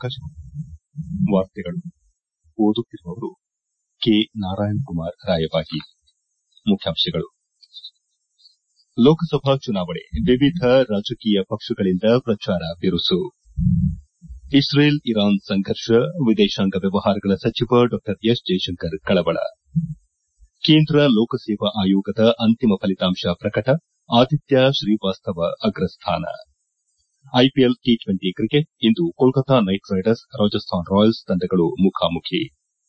ವಾರ್ತೆಗಳು ಓದುತ್ತಿರುವವರು ಕೆ ನಾರಾಯಣಕುಮಾರ್ ರಾಯಬಾಗಿ ಮುಖ್ಯಾಂಶಗಳು ಲೋಕಸಭಾ ಚುನಾವಣೆ ವಿವಿಧ ರಾಜಕೀಯ ಪಕ್ಷಗಳಿಂದ ಪ್ರಚಾರ ಬಿರುಸು ಇಸ್ರೇಲ್ ಇರಾನ್ ಸಂಘರ್ಷ ವಿದೇಶಾಂಗ ವ್ಯವಹಾರಗಳ ಸಚಿವ ಡಾ ಎಸ್ ಜೈಶಂಕರ್ ಕಳವಳ ಕೇಂದ್ರ ಲೋಕಸೇವಾ ಆಯೋಗದ ಅಂತಿಮ ಫಲಿತಾಂಶ ಪ್ರಕಟ ಆದಿತ್ಯ ಶ್ರೀವಾಸ್ತವ ಅಗ್ರಸ್ಥಾನ ಐಪಿಎಲ್ ಟಿ ಟ್ವೆಂಟಿ ಕ್ರಿಕೆಟ್ ಇಂದು Kolkata Knight Riders Rajasthan Royals ತಂಡಗಳು ಮುಖಾಮುಖಿ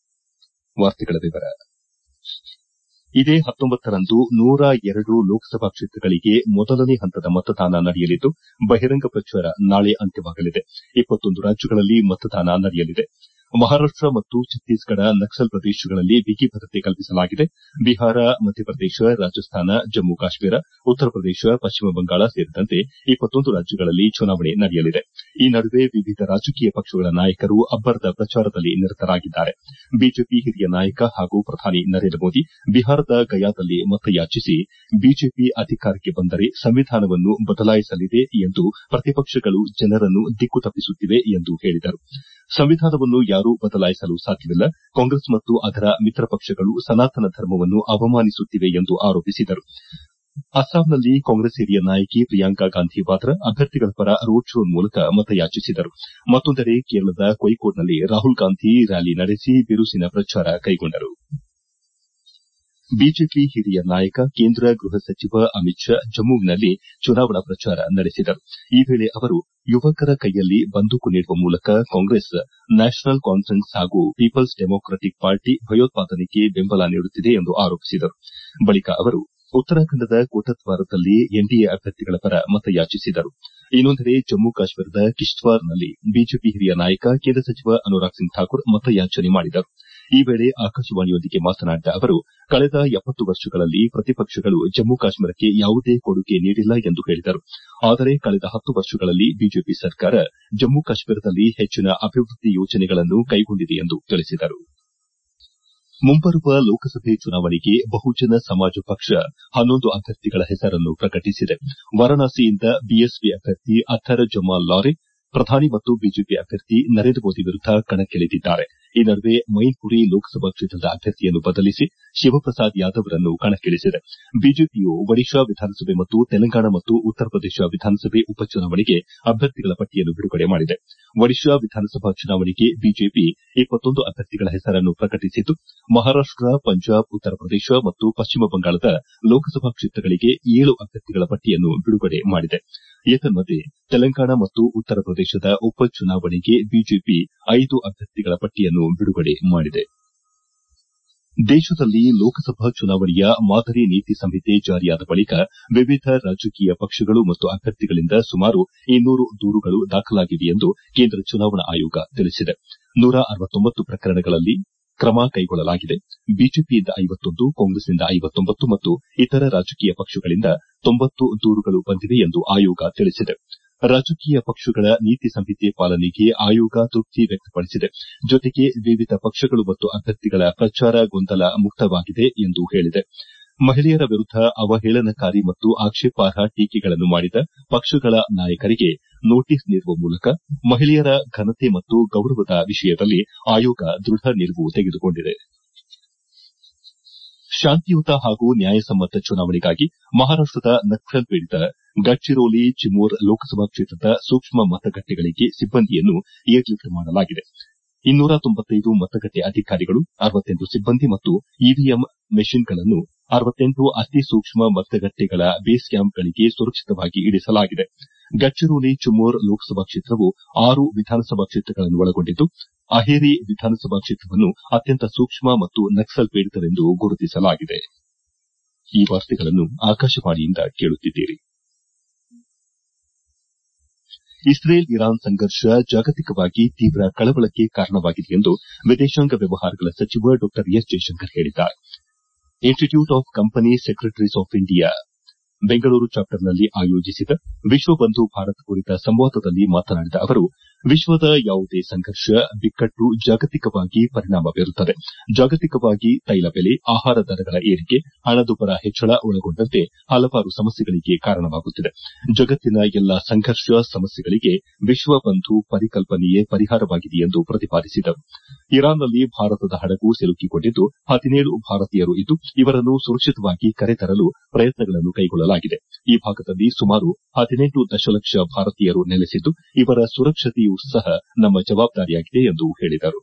ಇದೇ ಹತ್ತೊಂಬತ್ತರಂದು ನೂರ ಎರಡು ಲೋಕಸಭಾ ಕ್ಷೇತ್ರಗಳಿಗೆ ಮೊದಲನೇ ಹಂತದ ಮತದಾನ ನಡೆಯಲಿದ್ದು ಬಹಿರಂಗ ಪ್ರಚಾರ ನಾಳೆ ಅಂತ್ಯವಾಗಲಿದೆ ರಾಜ್ಯಗಳಲ್ಲಿ ಮತದಾನ ನಡೆಯಲಿದೆ ಮಹಾರಾಷ್ಟ ಮತ್ತು ಛತ್ತೀಸ್ಗಢ ನಕ್ಸಲ್ ಪ್ರದೇಶಗಳಲ್ಲಿ ಬಿಗಿ ಭದ್ರತೆ ಕಲ್ಪಿಸಲಾಗಿದೆ ಬಿಹಾರ ಮಧ್ಯಪ್ರದೇಶ ರಾಜಸ್ಥಾನ ಜಮ್ಮು ಕಾಶ್ಮೀರ ಉತ್ತರ ಪ್ರದೇಶ ಪಶ್ಚಿಮ ಬಂಗಾಳ ಸೇರಿದಂತೆ ರಾಜ್ಯಗಳಲ್ಲಿ ಚುನಾವಣೆ ನಡೆಯಲಿದೆ ಈ ನಡುವೆ ವಿವಿಧ ರಾಜಕೀಯ ಪಕ್ಷಗಳ ನಾಯಕರು ಅಬ್ಬರದ ಪ್ರಚಾರದಲ್ಲಿ ನಿರತರಾಗಿದ್ದಾರೆ ಬಿಜೆಪಿ ಹಿರಿಯ ನಾಯಕ ಹಾಗೂ ಪ್ರಧಾನಿ ನರೇಂದ್ರ ಮೋದಿ ಬಿಹಾರದ ಗಯಾದಲ್ಲಿ ಮತಯಾಚಿಸಿ ಬಿಜೆಪಿ ಅಧಿಕಾರಕ್ಕೆ ಬಂದರೆ ಸಂವಿಧಾನವನ್ನು ಬದಲಾಯಿಸಲಿದೆ ಎಂದು ಪ್ರತಿಪಕ್ಷಗಳು ಜನರನ್ನು ದಿಕ್ಕು ತಪ್ಪಿಸುತ್ತಿವೆ ಎಂದು ಹೇಳಿದರು ಸಂವಿಧಾನವನ್ನು ಯಾರೂ ಬದಲಾಯಿಸಲು ಸಾಧ್ಯವಿಲ್ಲ ಕಾಂಗ್ರೆಸ್ ಮತ್ತು ಅದರ ಮಿತ್ರ ಪಕ್ಷಗಳು ಸನಾತನ ಧರ್ಮವನ್ನು ಅವಮಾನಿಸುತ್ತಿವೆ ಎಂದು ಆರೋಪಿಸಿದರು ಅಸ್ಸಾಂನಲ್ಲಿ ಕಾಂಗ್ರೆಸ್ ಹಿರಿಯ ನಾಯಕಿ ಪ್ರಿಯಾಂಕಾ ಗಾಂಧಿ ವಾದ್ರಾ ಅಭ್ಯರ್ಥಿಗಳ ಪರ ರೋಡ್ ಶೋ ಮೂಲಕ ಮತಯಾಚಿಸಿದರು ಮತ್ತೊಂದೆಡೆ ಕೇರಳದ ಕೋಯಿಕೋಡ್ನಲ್ಲಿ ರಾಹುಲ್ ಗಾಂಧಿ ರ್ಯಾಲಿ ನಡೆಸಿ ಬಿರುಸಿನ ಪ್ರಚಾರ ಕೈಗೊಂಡರು ಬಿಜೆಪಿ ಹಿರಿಯ ನಾಯಕ ಕೇಂದ್ರ ಗೃಹ ಸಚಿವ ಅಮಿತ್ ಶಾ ಜಮ್ಮುವಿನಲ್ಲಿ ಚುನಾವಣಾ ಪ್ರಚಾರ ನಡೆಸಿದರು ಈ ವೇಳೆ ಅವರು ಯುವಕರ ಕೈಯಲ್ಲಿ ಬಂದೂಕು ನೀಡುವ ಮೂಲಕ ಕಾಂಗ್ರೆಸ್ ನ್ಯಾಷನಲ್ ಕಾನ್ಫರೆನ್ಸ್ ಹಾಗೂ ಪೀಪಲ್ಸ್ ಡೆಮೊಕ್ರಾಟಿಕ್ ಪಾರ್ಟಿ ಭಯೋತ್ಪಾದನೆಗೆ ಬೆಂಬಲ ನೀಡುತ್ತಿದೆ ಎಂದು ಆರೋಪಿಸಿದರು ಬಳಿಕ ಅವರು ಉತ್ತರಾಖಂಡದ ಕೋಟದ್ವಾರದಲ್ಲಿ ಎನ್ಡಿಎ ಅಭ್ಯರ್ಥಿಗಳ ಪರ ಮತಯಾಚಿಸಿದರು ಇನ್ನೊಂದೆಡೆ ಜಮ್ಮು ಕಾಶ್ಮೀರದ ಕಿಶ್ತ್ವಾರ್ನಲ್ಲಿ ಬಿಜೆಪಿ ಹಿರಿಯ ನಾಯಕ ಕೇಂದ್ರ ಸಚಿವ ಅನುರಾಗ್ ಸಿಂಗ್ ಠಾಕೂರ್ ಮತಯಾಚನೆ ಮಾಡಿದರು ಈ ವೇಳೆ ಆಕಾಶವಾಣಿಯೊಂದಿಗೆ ಮಾತನಾಡಿದ ಅವರು ಕಳೆದ ಎಪ್ಪತ್ತು ವರ್ಷಗಳಲ್ಲಿ ಪ್ರತಿಪಕ್ಷಗಳು ಜಮ್ಮು ಕಾಶ್ಮೀರಕ್ಕೆ ಯಾವುದೇ ಕೊಡುಗೆ ನೀಡಿಲ್ಲ ಎಂದು ಹೇಳಿದರು ಆದರೆ ಕಳೆದ ಹತ್ತು ವರ್ಷಗಳಲ್ಲಿ ಬಿಜೆಪಿ ಸರ್ಕಾರ ಜಮ್ಮು ಕಾಶ್ಮೀರದಲ್ಲಿ ಹೆಚ್ಚಿನ ಅಭಿವೃದ್ದಿ ಯೋಜನೆಗಳನ್ನು ಕೈಗೊಂಡಿದೆ ಎಂದು ತಿಳಿಸಿದರು ಮುಂಬರುವ ಲೋಕಸಭೆ ಚುನಾವಣೆಗೆ ಬಹುಜನ ಸಮಾಜ ಪಕ್ಷ ಹನ್ನೊಂದು ಅಭ್ಯರ್ಥಿಗಳ ಹೆಸರನ್ನು ಪ್ರಕಟಿಸಿದೆ ವಾರಾಣಸಿಯಿಂದ ಬಿಎಸ್ಪಿ ಅಭ್ಯರ್ಥಿ ಅಥರ್ ಜಮಾಲ್ ಲಾರೆ ಪ್ರಧಾನಿ ಮತ್ತು ಬಿಜೆಪಿ ಅಭ್ಯರ್ಥಿ ನರೇಂದ್ರ ಮೋದಿ ವಿರುದ್ದ ಕಣಕ್ಕಿಳಿದಿದ್ದಾರೆ ಈ ನಡುವೆ ಮೈನ್ಪುರಿ ಲೋಕಸಭಾ ಕ್ಷೇತ್ರದ ಅಭ್ಯರ್ಥಿಯನ್ನು ಬದಲಿಸಿ ಶಿವಪ್ರಸಾದ್ ಯಾದವ್ರನ್ನು ಕಣಕ್ಕಿಳಿಸಿದೆ ಬಿಜೆಪಿಯು ಒಡಿಶಾ ವಿಧಾನಸಭೆ ಮತ್ತು ತೆಲಂಗಾಣ ಮತ್ತು ಉತ್ತರ ಪ್ರದೇಶ ವಿಧಾನಸಭೆ ಉಪಚುನಾವಣೆಗೆ ಅಭ್ಯರ್ಥಿಗಳ ಪಟ್ಟಿಯನ್ನು ಬಿಡುಗಡೆ ಮಾಡಿದೆ ಒಡಿಶಾ ವಿಧಾನಸಭಾ ಚುನಾವಣೆಗೆ ಬಿಜೆಪಿ ಅಭ್ಯರ್ಥಿಗಳ ಹೆಸರನ್ನು ಪ್ರಕಟಿಸಿದ್ದು ಮಹಾರಾಷ್ಟ ಪಂಜಾಬ್ ಉತ್ತರ ಪ್ರದೇಶ ಮತ್ತು ಪಶ್ಚಿಮ ಬಂಗಾಳದ ಲೋಕಸಭಾ ಕ್ಷೇತ್ರಗಳಿಗೆ ಏಳು ಅಭ್ಯರ್ಥಿಗಳ ಪಟ್ಟಿಯನ್ನು ಬಿಡುಗಡೆ ಮಾಡಿದೆ ಏತನ್ಮಧ್ಯೆ ತೆಲಂಗಾಣ ಮತ್ತು ಉತ್ತರ ಪ್ರದೇಶದ ಉಪಚುನಾವಣೆಗೆ ಬಿಜೆಪಿ ಐದು ಅಭ್ಯರ್ಥಿಗಳ ಪಟ್ಟಿಯನ್ನು ಬಿಡುಗಡೆ ಮಾಡಿದೆ ದೇಶದಲ್ಲಿ ಲೋಕಸಭಾ ಚುನಾವಣೆಯ ಮಾದರಿ ನೀತಿ ಸಂಹಿತೆ ಜಾರಿಯಾದ ಬಳಿಕ ವಿವಿಧ ರಾಜಕೀಯ ಪಕ್ಷಗಳು ಮತ್ತು ಅಭ್ಯರ್ಥಿಗಳಿಂದ ಸುಮಾರು ಇನ್ನೂರು ದೂರುಗಳು ದಾಖಲಾಗಿವೆ ಎಂದು ಕೇಂದ್ರ ಚುನಾವಣಾ ಆಯೋಗ ತಿಳಿಸಿದೆ ನೂರ ಅರವತ್ತೊಂಬತ್ತು ಪ್ರಕರಣಗಳಲ್ಲಿ ಕ್ರಮ ಕೈಗೊಳ್ಳಲಾಗಿದೆ ಬಿಜೆಪಿಯಿಂದ ಐವತ್ತೊಂದು ಕಾಂಗ್ರೆಸ್ನಿಂದ ಐವತ್ತೊಂಬತ್ತು ಮತ್ತು ಇತರ ರಾಜಕೀಯ ಪಕ್ಷಗಳಿಂದ ತೊಂಬತ್ತು ದೂರುಗಳು ಬಂದಿವೆ ಎಂದು ಆಯೋಗ ತಿಳಿಸಿದೆ ರಾಜಕೀಯ ಪಕ್ಷಗಳ ನೀತಿ ಸಂಹಿತೆ ಪಾಲನೆಗೆ ಆಯೋಗ ತೃಪ್ತಿ ವ್ಯಕ್ತಪಡಿಸಿದೆ ಜೊತೆಗೆ ವಿವಿಧ ಪಕ್ಷಗಳು ಮತ್ತು ಅಭ್ಯರ್ಥಿಗಳ ಪ್ರಚಾರ ಗೊಂದಲ ಮುಕ್ತವಾಗಿದೆ ಎಂದು ಹೇಳಿದೆ ಮಹಿಳೆಯರ ವಿರುದ್ದ ಅವಹೇಳನಕಾರಿ ಮತ್ತು ಆಕ್ಷೇಪಾರ್ಹ ಟೀಕೆಗಳನ್ನು ಮಾಡಿದ ಪಕ್ಷಗಳ ನಾಯಕರಿಗೆ ನೋಟಿಸ್ ನೀಡುವ ಮೂಲಕ ಮಹಿಳೆಯರ ಘನತೆ ಮತ್ತು ಗೌರವದ ವಿಷಯದಲ್ಲಿ ಆಯೋಗ ದೃಢ ನಿಲುವು ತೆಗೆದುಕೊಂಡಿದೆ ಶಾಂತಿಯುತ ಹಾಗೂ ನ್ಯಾಯಸಮ್ಮತ ಚುನಾವಣೆಗಾಗಿ ಮಹಾರಾಷ್ಟದ ನಕ್ಸಲ್ ಪೀಡಿತ ಗಡ್ಚಿರೋಲಿ ಚಿಮೂರ್ ಲೋಕಸಭಾ ಕ್ಷೇತ್ರದ ಸೂಕ್ಷ್ಮ ಮತಗಟ್ಟೆಗಳಿಗೆ ಸಿಬ್ಬಂದಿಯನ್ನು ಏರ್ಲಿಫ್ಟ್ ಮಾಡಲಾಗಿದೆ ಇನ್ನೂರ ತೊಂಬತ್ತೈದು ಮತಗಟ್ಟೆ ಅಧಿಕಾರಿಗಳು ಅರವತ್ತೆಂಟು ಸಿಬ್ಬಂದಿ ಮತ್ತು ಇವಿಎಂ ಮೆಷಿನ್ಗಳನ್ನು ಅರವತ್ತೆಂಟು ಅತಿ ಸೂಕ್ಷ್ಮ ಮತಗಟ್ಟೆಗಳ ಬೇಸ್ ಕ್ಯಾಂಪ್ಗಳಿಗೆ ಸುರಕ್ಷಿತವಾಗಿ ಇರಿಸಲಾಗಿದೆ ಗಡ್ಚಿರೋಲಿ ಚಿಮೂರ್ ಲೋಕಸಭಾ ಕ್ಷೇತ್ರವು ಆರು ವಿಧಾನಸಭಾ ಕ್ಷೇತ್ರಗಳನ್ನು ಒಳಗೊಂಡಿದ್ದು ಅಹೇರಿ ವಿಧಾನಸಭಾ ಕ್ಷೇತ್ರವನ್ನು ಅತ್ಯಂತ ಸೂಕ್ಷ್ಮ ಮತ್ತು ನಕ್ಸಲ್ ಪೀಡಿತವೆಂದು ಗುರುತಿಸಲಾಗಿದೆ ಇಸ್ರೇಲ್ ಇರಾನ್ ಸಂಘರ್ಷ ಜಾಗತಿಕವಾಗಿ ತೀವ್ರ ಕಳವಳಕ್ಕೆ ಕಾರಣವಾಗಿದೆ ಎಂದು ವಿದೇಶಾಂಗ ವ್ಯವಹಾರಗಳ ಸಚಿವ ಡಾ ಎಸ್ ಜೈಶಂಕರ್ ಹೇಳಿದ್ದಾರೆ Institute of Company Secretaries of India Bengaluru ಚಾಪ್ಟರ್ನಲ್ಲಿ ಆಯೋಜಿಸಿದ ವಿಶ್ವ ಬಂಧು ಭಾರತ್ ಕುರಿತ ಸಂವಾದದಲ್ಲಿ ಮಾತನಾಡಿದ ಅವರು ವಿಶ್ವದ ಯಾವುದೇ ಸಂಘರ್ಷ ಬಿಕ್ಕಟ್ಟು ಜಾಗತಿಕವಾಗಿ ಪರಿಣಾಮ ಬೀರುತ್ತದೆ ಜಾಗತಿಕವಾಗಿ ತೈಲ ಬೆಲೆ ಆಹಾರ ದರಗಳ ಏರಿಕೆ ಹಣದುಬ್ಬರ ಹೆಚ್ಚಳ ಒಳಗೊಂಡಂತೆ ಹಲವಾರು ಸಮಸ್ಯೆಗಳಿಗೆ ಕಾರಣವಾಗುತ್ತಿದೆ ಜಗತ್ತಿನ ಎಲ್ಲಾ ಸಂಘರ್ಷ ಸಮಸ್ಯೆಗಳಿಗೆ ವಿಶ್ವಬಂಧು ಪರಿಕಲ್ಪನೆಯೇ ಪರಿಹಾರವಾಗಿದೆ ಎಂದು ಪ್ರತಿಪಾದಿಸಿದರು ಇರಾನ್ನಲ್ಲಿ ಭಾರತದ ಹಡಗು ಸಿಲುಕಿಕೊಂಡಿದ್ದು ಹದಿನೇಳು ಭಾರತೀಯರು ಇದ್ದು ಇವರನ್ನು ಸುರಕ್ಷಿತವಾಗಿ ಕರೆತರಲು ಪ್ರಯತ್ನಗಳನ್ನು ಕೈಗೊಳ್ಳಲಾಗಿದೆ ಈ ಭಾಗದಲ್ಲಿ ಸುಮಾರು ಹದಿನೆಂಟು ದಶಲಕ್ಷ ಭಾರತೀಯರು ನೆಲೆಸಿದ್ದು ಇವರ ಸುರಕ್ಷತೆಯೂ ಸಹ ನಮ್ಮ ಜವಾಬ್ದಾರಿಯಾಗಿದೆ ಎಂದು ಹೇಳಿದರು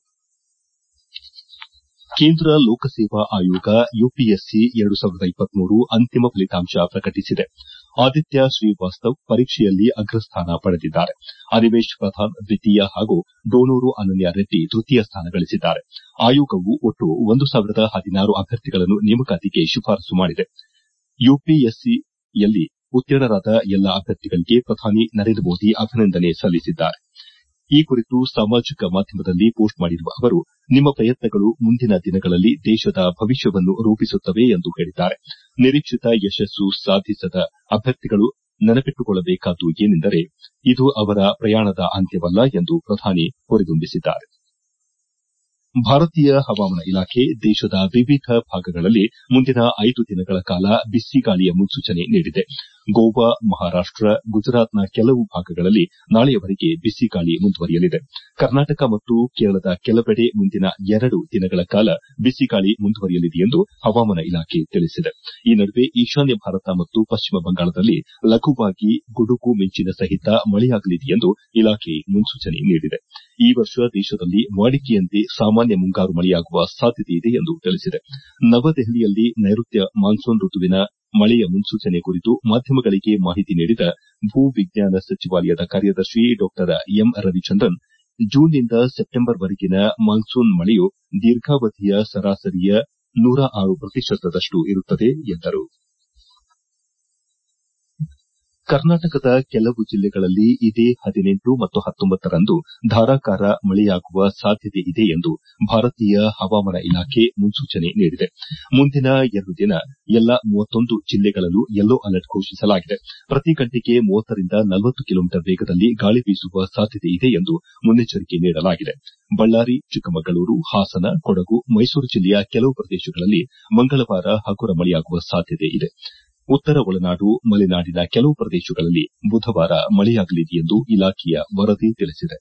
ಕೇಂದ್ರ ಲೋಕಸೇವಾ ಆಯೋಗ ಯುಪಿಎಸ್ಸಿ ಎರಡು ಸಾವಿರದ ಇಪ್ಪತ್ಮೂರು ಅಂತಿಮ ಫಲಿತಾಂಶ ಪ್ರಕಟಿಸಿದೆ ಆದಿತ್ಯ ಶ್ರೀವಾಸ್ತವ್ ಪರೀಕ್ಷೆಯಲ್ಲಿ ಅಗ್ರಸ್ಥಾನ ಪಡೆದಿದ್ದಾರೆ ಅನಿಮೇಶ್ ಪ್ರಧಾನ್ ದ್ವಿತೀಯ ಹಾಗೂ ಡೋನೂರು ಅನನ್ಯ ರೆಡ್ಡಿ ತೃತೀಯ ಸ್ಥಾನ ಗಳಿಸಿದ್ದಾರೆ ಆಯೋಗವು ಒಟ್ಟು ಒಂದು ಸಾವಿರದ ಹದಿನಾರು ಅಭ್ಯರ್ಥಿಗಳನ್ನು ನೇಮಕಾತಿಗೆ ಶಿಫಾರಸು ಮಾಡಿದೆ ಯುಪಿಎಸ್ಸಿಯಲ್ಲಿ ಉತ್ತೀರ್ಣರಾದ ಎಲ್ಲಾ ಅಭ್ಯರ್ಥಿಗಳಿಗೆ ಪ್ರಧಾನಿ ನರೇಂದ್ರ ಮೋದಿ ಅಭಿನಂದನೆ ಸಲ್ಲಿಸಿದ್ದಾರೆ ಈ ಕುರಿತು ಸಾಮಾಜಿಕ ಮಾಧ್ಯಮದಲ್ಲಿ ಪೋಸ್ಟ್ ಮಾಡಿರುವ ಅವರು ನಿಮ್ಮ ಪ್ರಯತ್ನಗಳು ಮುಂದಿನ ದಿನಗಳಲ್ಲಿ ದೇಶದ ಭವಿಷ್ಯವನ್ನು ರೂಪಿಸುತ್ತವೆ ಎಂದು ಹೇಳಿದ್ದಾರೆ ನಿರೀಕ್ಷಿತ ಯಶಸ್ಸು ಸಾಧಿಸದ ಅಭ್ಯರ್ಥಿಗಳು ನೆನಪಿಟ್ಟುಕೊಳ್ಳಬೇಕಾದ್ದು ಏನೆಂದರೆ ಇದು ಅವರ ಪ್ರಯಾಣದ ಅಂತ್ಯವಲ್ಲ ಎಂದು ಪ್ರಧಾನಿ ಹುರಿದುಂಬಿಸಿದ್ದಾರೆ ಭಾರತೀಯ ಹವಾಮಾನ ಇಲಾಖೆ ದೇಶದ ವಿವಿಧ ಭಾಗಗಳಲ್ಲಿ ಮುಂದಿನ ಐದು ದಿನಗಳ ಕಾಲ ಬಿಸಿಗಾಳಿಯ ಮುನ್ಸೂಚನೆ ನೀಡಿದೆ ಗೋವಾ ಮಹಾರಾಷ್ಟ ಗುಜರಾತ್ನ ಕೆಲವು ಭಾಗಗಳಲ್ಲಿ ನಾಳೆಯವರೆಗೆ ಬಿಸಿಗಾಳಿ ಮುಂದುವರಿಯಲಿದೆ ಕರ್ನಾಟಕ ಮತ್ತು ಕೇರಳದ ಕೆಲವೆಡೆ ಮುಂದಿನ ಎರಡು ದಿನಗಳ ಕಾಲ ಬಿಸಿಗಾಳಿ ಮುಂದುವರಿಯಲಿದೆ ಎಂದು ಹವಾಮಾನ ಇಲಾಖೆ ತಿಳಿಸಿದೆ ಈ ನಡುವೆ ಈಶಾನ್ಯ ಭಾರತ ಮತ್ತು ಪಶ್ಚಿಮ ಬಂಗಾಳದಲ್ಲಿ ಲಘುವಾಗಿ ಗುಡುಗು ಮಿಂಚಿನ ಸಹಿತ ಮಳೆಯಾಗಲಿದೆ ಎಂದು ಇಲಾಖೆ ಮುನ್ಸೂಚನೆ ನೀಡಿದೆ ಈ ವರ್ಷ ದೇಶದಲ್ಲಿ ವಾಡಿಕೆಯಂತೆ ಸಾಮಾನ್ಯ ಮುಂಗಾರು ಮಳೆಯಾಗುವ ಸಾಧ್ಯತೆಯಿದೆ ಎಂದು ತಿಳಿಸಿದೆ ನವದೆಹಲಿಯಲ್ಲಿ ನೈಋತ್ಯ ಮಾನ್ಸೂನ್ ಋತುವಿನ ಮಳೆಯ ಮುನ್ಸೂಚನೆ ಕುರಿತು ಮಾಧ್ಯಮಗಳಿಗೆ ಮಾಹಿತಿ ನೀಡಿದ ಭೂ ವಿಜ್ಞಾನ ಸಚಿವಾಲಯದ ಕಾರ್ಯದರ್ಶಿ ಡಾ ಎಂ ರವಿಚಂದ್ರನ್ ಜೂನ್ನಿಂದ ಸೆಪ್ಟೆಂಬರ್ವರೆಗಿನ ಮಾನ್ಸೂನ್ ಮಳೆಯು ದೀರ್ಘಾವಧಿಯ ಸರಾಸರಿಯ ನೂರ ಆರು ಪ್ರತಿಶತದಷ್ಟು ಇರುತ್ತದೆ ಎಂದರು ಕರ್ನಾಟಕದ ಕೆಲವು ಜಿಲ್ಲೆಗಳಲ್ಲಿ ಇದೇ ಹದಿನೆಂಟು ಮತ್ತು ಹತ್ತೊಂಬತ್ತರಂದು ಧಾರಾಕಾರ ಮಳೆಯಾಗುವ ಸಾಧ್ಯತೆ ಇದೆ ಎಂದು ಭಾರತೀಯ ಹವಾಮಾನ ಇಲಾಖೆ ಮುನ್ಸೂಚನೆ ನೀಡಿದೆ ಮುಂದಿನ ಎರಡು ದಿನ ಎಲ್ಲಾ ಮೂವತ್ತೊಂದು ಜಿಲ್ಲೆಗಳಲ್ಲೂ ಯೆಲ್ಲೋ ಅಲರ್ಟ್ ಘೋಷಿಸಲಾಗಿದೆ ಪ್ರತಿ ಗಂಟೆಗೆ ಮೂವತ್ತರಿಂದ ನಲವತ್ತು ಕಿಲೋಮೀಟರ್ ವೇಗದಲ್ಲಿ ಗಾಳಿ ಬೀಸುವ ಸಾಧ್ಯತೆ ಇದೆ ಎಂದು ಮುನ್ನೆಚ್ಚರಿಕೆ ನೀಡಲಾಗಿದೆ ಬಳ್ಳಾರಿ ಚಿಕ್ಕಮಗಳೂರು ಹಾಸನ ಕೊಡಗು ಮೈಸೂರು ಜಿಲ್ಲೆಯ ಕೆಲವು ಪ್ರದೇಶಗಳಲ್ಲಿ ಮಂಗಳವಾರ ಹಗುರ ಮಳೆಯಾಗುವ ಸಾಧ್ಯತೆ ಇದೆ ಉತ್ತರ ಒಳನಾಡು ಮಲೆನಾಡಿನ ಕೆಲವು ಪ್ರದೇಶಗಳಲ್ಲಿ ಬುಧವಾರ ಮಳೆಯಾಗಲಿದೆ ಎಂದು ಇಲಾಖೆಯ ವರದಿ ತಿಳಿಸಿದೆ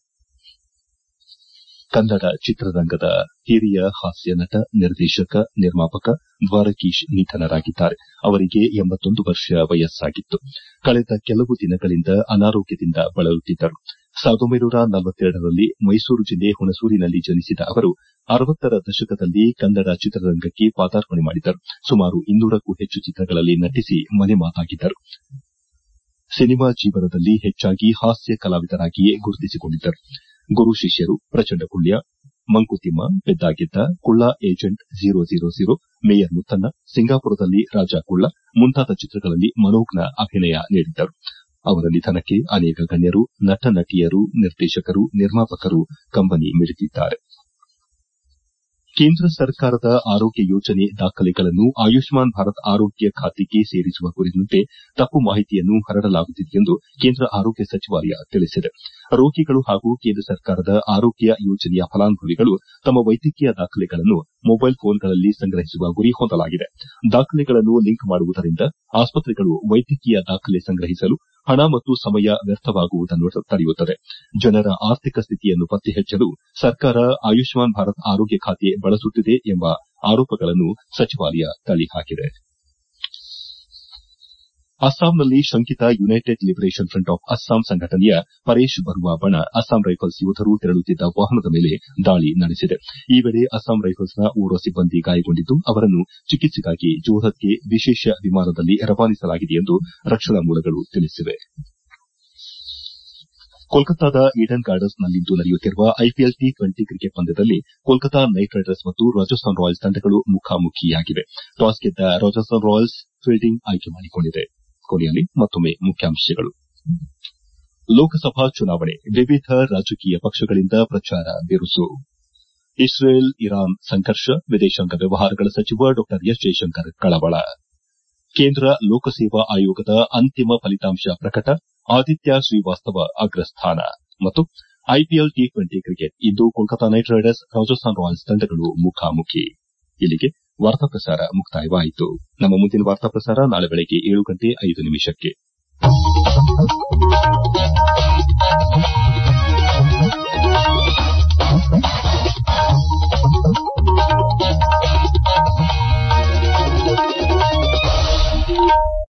ಕನ್ನಡ ಚಿತ್ರರಂಗದ ಹಿರಿಯ ಹಾಸ್ಯ ನಟ ನಿರ್ದೇಶಕ ನಿರ್ಮಾಪಕ ದ್ವಾರಕೀಶ್ ನಿಧನರಾಗಿದ್ದಾರೆ ಅವರಿಗೆ ಎಂಬತ್ತೊಂದು ವರ್ಷ ವಯಸ್ಸಾಗಿತ್ತು ಕಳೆದ ಕೆಲವು ದಿನಗಳಿಂದ ಅನಾರೋಗ್ಯದಿಂದ ಬಳಲುತ್ತಿದ್ದರು ಸಾವಿರದ ಒಂಬೈನೂರ ನಲವತ್ತೆರಡರಲ್ಲಿ ಮೈಸೂರು ಜಿಲ್ಲೆ ಹುಣಸೂರಿನಲ್ಲಿ ಜನಿಸಿದ ಅವರು ಅರವತ್ತರ ದಶಕದಲ್ಲಿ ಕನ್ನಡ ಚಿತ್ರರಂಗಕ್ಕೆ ಪಾದಾರ್ಪಣೆ ಮಾಡಿದರು ಸುಮಾರು ಇನ್ನೂರಕ್ಕೂ ಹೆಚ್ಚು ಚಿತ್ರಗಳಲ್ಲಿ ನಟಿಸಿ ಮನೆ ಮಾತಾಗಿದ್ದರು ಸಿನಿಮಾ ಜೀವನದಲ್ಲಿ ಹೆಚ್ಚಾಗಿ ಹಾಸ್ಯ ಕಲಾವಿದರಾಗಿಯೇ ಗುರುತಿಸಿಕೊಂಡಿದ್ದರು ಗುರು ಶಿಷ್ಯರು ಪ್ರಚಂಡ ಕುಳ್ಯ Mankuthimma Peddagedda Kulla agent zero zero zero mayor Muthanna ಸಿಂಗಾಪುರದಲ್ಲಿ ರಾಜ ಕುಳ್ಳ ಮುಂತಾದ ಚಿತ್ರಗಳಲ್ಲಿ ಮನೋಜ್ಞ ಅಭಿನಯ ನೀಡಿದ್ದರು ಅವರ ನಿಧನಕ್ಕೆ ಅನೇಕ ಗಣ್ಯರು ನಟ ನಟಿಯರು ನಿರ್ದೇಶಕರು ನಿರ್ಮಾಪಕರು ಕಂಬನಿ ಮಿಡಿದಿದ್ದಾರೆ ಕೇಂದ್ರ ಸರ್ಕಾರದ ಆರೋಗ್ಯ ಯೋಜನೆ ದಾಖಲೆಗಳನ್ನು ಆಯುಷ್ಮಾನ್ ಭಾರತ್ ಆರೋಗ್ಯ ಖಾತೆಗೆ ಸೇರಿಸುವ ಕುರಿತಂತೆ ತಪ್ಪು ಮಾಹಿತಿಯನ್ನು ಹರಡಲಾಗುತ್ತಿದೆ ಎಂದು ಕೇಂದ್ರ ಆರೋಗ್ಯ ಸಚಿವಾಲಯ ತಿಳಿಸಿದೆ ರೋಗಿಗಳು ಹಾಗೂ ಕೇಂದ್ರ ಸರ್ಕಾರದ ಆರೋಗ್ಯ ಯೋಜನೆಯ ಫಲಾನುಭವಿಗಳು ತಮ್ಮ ವೈದ್ಯಕೀಯ ದಾಖಲೆಗಳನ್ನು ಮೊಬೈಲ್ ಫೋನ್ಗಳಲ್ಲಿ ಸಂಗ್ರಹಿಸುವ ಗುರಿ ಹೊಂದಲಾಗಿದೆ ದಾಖಲೆಗಳನ್ನು ಲಿಂಕ್ ಮಾಡುವುದರಿಂದ ಆಸ್ಪತ್ರೆಗಳು ವೈದ್ಯಕೀಯ ದಾಖಲೆ ಸಂಗ್ರಹಿಸಲು ಹಣ ಮತ್ತು ಸಮಯ ವ್ಯರ್ಥವಾಗುವುದನ್ನು ತಡೆಯುತ್ತದೆ ಜನರ ಆರ್ಥಿಕ ಸ್ಥಿತಿಯನ್ನು ಪತ್ತೆ ಹಚ್ಚಲು ಸರ್ಕಾರ ಆಯುಷ್ಮಾನ್ ಭಾರತ್ ಆರೋಗ್ಯ ಖಾತೆ ಬಳಸುತ್ತಿದೆ ಎಂಬ ಆರೋಪಗಳನ್ನು ಸಚಿವಾಲಯ ತಳ್ಳಿಹಾಕಿದೆ ಅಸ್ಸಾಂನಲ್ಲಿ ಶಂಕಿತ United Liberation Front of Assam ಸಂಘಟನೆಯ ಪರೇಶ್ ಬರುವ ಬಣ ಅಸ್ಸಾಂ ರೈಫಲ್ಸ್ ಯೋಧರು ತೆರಳುತ್ತಿದ್ದ ವಾಹನದ ಮೇಲೆ ದಾಳಿ ನಡೆಸಿದೆ ಈ ವೇಳೆ ಅಸ್ಸಾಂ ರೈಫಲ್ಸ್ನ ಓರ್ವ ಸಿಬ್ಬಂದಿ ಗಾಯಗೊಂಡಿದ್ದು ಅವರನ್ನು ಚಿಕಿತ್ಸೆಗಾಗಿ ಜೋರ್ಹತ್ಗೆ ವಿಶೇಷ ವಿಮಾನದಲ್ಲಿ ರವಾನಿಸಲಾಗಿದೆ ಎಂದು ರಕ್ಷಣಾ ಮೂಲಗಳು ತಿಳಿಸಿವೆ ಕೋಲ್ಕತ್ತಾದ ಈಡನ್ ಗಾರ್ಡನ್ಸ್ನಲ್ಲಿಂದು ನಡೆಯುತ್ತಿರುವ ಐಪಿಎಲ್ ಟಿ ಟ್ವೆಂಟಿ ಕ್ರಿಕೆಟ್ ಪಂದ್ಯದಲ್ಲಿ ಕೋಲ್ಕತಾ ನೈಟ್ ರೈಡರ್ಸ್ ಮತ್ತು ರಾಜಸ್ಥಾನ್ ರಾಯಲ್ಸ್ ತಂಡಗಳು ಮುಖಾಮುಖಿಯಾಗಿವೆ ಟಾಸ್ ಗೆದ್ದ ರಾಜಸ್ಥಾನ್ ರಾಯಲ್ಸ್ ಫೀಲ್ಡಿಂಗ್ ಆಯ್ಕೆ ಮಾಡಿಕೊಂಡಿದೆ ಕೊನೆಯಲ್ಲಿ ಮತ್ತೊಮ್ಮೆ ಮುಖ್ಯಾಂಶಗಳು ಲೋಕಸಭಾ ಚುನಾವಣೆ ವಿವಿಧ ರಾಜಕೀಯ ಪಕ್ಷಗಳಿಂದ ಪ್ರಚಾರ ಬಿರುಸು ಇಸ್ರೇಲ್ ಇರಾನ್ ಸಂಘರ್ಷ ವಿದೇಶಾಂಗ ವ್ಯವಹಾರಗಳ ಸಚಿವ ಡಾ ಎಸ್ ಜೈಶಂಕರ್ ಕಳವಳ ಕೇಂದ್ರ ಲೋಕಸೇವಾ ಆಯೋಗದ ಅಂತಿಮ ಫಲಿತಾಂಶ ಪ್ರಕಟ ಆದಿತ್ಯ ಶ್ರೀವಾಸ್ತವ ಅಗ್ರಸ್ಥಾನ ಮತ್ತು ಐಪಿಎಲ್ ಟಿ ಟ್ವೆಂಟಿ ಕ್ರಿಕೆಟ್ ಇಂದು Kolkata Knight Riders Rajasthan Royals ತಂಡಗಳು ಮುಖಾಮುಖಿ ಇಲ್ಲಿಗೆ ವಾರ್ತಾ ಪ್ರಸಾರ ಮುಕ್ತಾಯವಾಯಿತು ನಮ್ಮ ಮುಂದಿನ ವಾರ್ತಾ ಪ್ರಸಾರ ನಾಳೆ ಬೆಳಗ್ಗೆ ಏಳು ಗಂಟೆ ಐದು ನಿಮಿಷಕ್ಕೆ